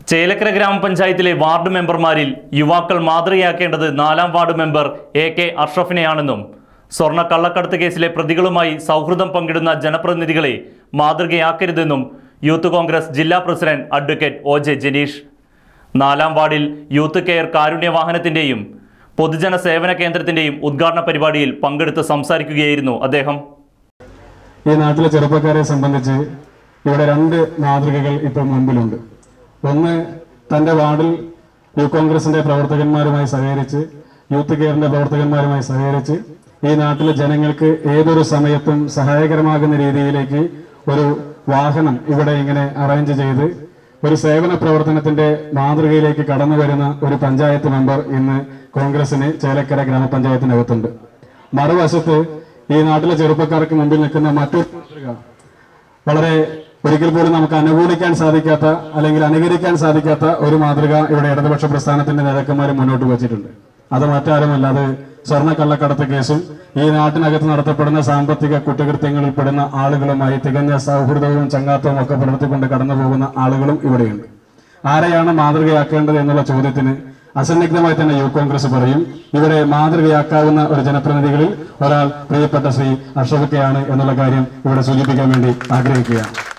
ചേലക്കര ഗ്രാമപഞ്ചായത്തിലെ വാർഡ് മെമ്പർമാരിൽ യുവാക്കൾ മാതൃകയാക്കേണ്ടത് നാലാം വാർഡ് മെമ്പർ എ കെ അഷ്റഫിനെയാണെന്നും സ്വർണ്ണ കള്ളക്കടത്ത് കേസിലെ പ്രതികളുമായി സൗഹൃദം പങ്കിടുന്ന ജനപ്രതിനിധികളെ മാതൃകയാക്കരുതെന്നും യൂത്ത് കോൺഗ്രസ് ജില്ലാ president advocate O J Janeesh നാലാം വാർഡിൽ യൂത്ത് കെയർ കാരുണ്യ വാഹനത്തിന്റെയും പൊതുജന സേവന കേന്ദ്രത്തിന്റെയും ഉദ്ഘാടന പരിപാടിയിൽ പങ്കെടുത്ത് സംസാരിക്കുകയായിരുന്നു അദ്ദേഹം ഈ നാട്ടിലെ ചെറുപ്പക്കാരെ സംബന്ധിച്ച് ഇവിടെ രണ്ട് മാതൃകകൾ ഇപ്പം മുമ്പിലുണ്ട് ഒന്ന് തന്റെ വാർഡിൽ യൂത്ത് കോൺഗ്രസിന്റെ പ്രവർത്തകന്മാരുമായി സഹകരിച്ച് യൂത്ത് കെയറിന്റെ പ്രവർത്തകന്മാരുമായി സഹകരിച്ച് ഈ നാട്ടിലെ ജനങ്ങൾക്ക് ഏതൊരു സമയത്തും സഹായകരമാകുന്ന രീതിയിലേക്ക് ഒരു വാഹനം ഇവിടെ ഇങ്ങനെ അറേഞ്ച് ചെയ്ത് ഒരു സേവന പ്രവർത്തനത്തിന്റെ മാതൃകയിലേക്ക് കടന്നു വരുന്ന ഒരു പഞ്ചായത്ത് മെമ്പർ ഇന്ന് കോൺഗ്രസിന് ചേലക്കര ഗ്രാമപഞ്ചായത്തിനകത്തുണ്ട് മറുവശത്ത് ഈ നാട്ടിലെ ചെറുപ്പക്കാർക്ക് മുമ്പിൽ നിൽക്കുന്ന മറ്റൊരു മാതൃക വളരെ ഒരിക്കൽ പോലും നമുക്ക് അനുകൂലിക്കാൻ സാധിക്കാത്ത അല്ലെങ്കിൽ അനുകരിക്കാൻ സാധിക്കാത്ത ഒരു മാതൃക ഇവിടെ ഇടതുപക്ഷ പ്രസ്ഥാനത്തിന്റെ നേതാക്കന്മാർ മുന്നോട്ട് വച്ചിട്ടുണ്ട് അത് മറ്റാരുമല്ല അത് സ്വർണ്ണ കള്ളക്കടത്ത് കേസും ഈ നാട്ടിനകത്ത് നടത്തപ്പെടുന്ന സാമ്പത്തിക കുറ്റകൃത്യങ്ങളിൽ പെടുന്ന ആളുകളുമായി തികഞ്ഞ സൗഹൃദവും ചങ്ങാത്തവും ഒക്കെ പുലർത്തിക്കൊണ്ട് കടന്നു പോകുന്ന ആളുകളും ഇവിടെയുണ്ട് ആരെയാണ് മാതൃകയാക്കേണ്ടത് എന്നുള്ള ചോദ്യത്തിന് അസന്നിഗ്ധമായി തന്നെ യൂത്ത് കോൺഗ്രസ് പറയും ഇവിടെ മാതൃകയാക്കാവുന്ന ഒരു ജനപ്രതിനിധികളിൽ ഒരാൾ പ്രിയപ്പെട്ട ശ്രീ അഷറഫിക്കയാണ് എന്നുള്ള കാര്യം ഇവിടെ സൂചിപ്പിക്കാൻ വേണ്ടി ആഗ്രഹിക്കുകയാണ്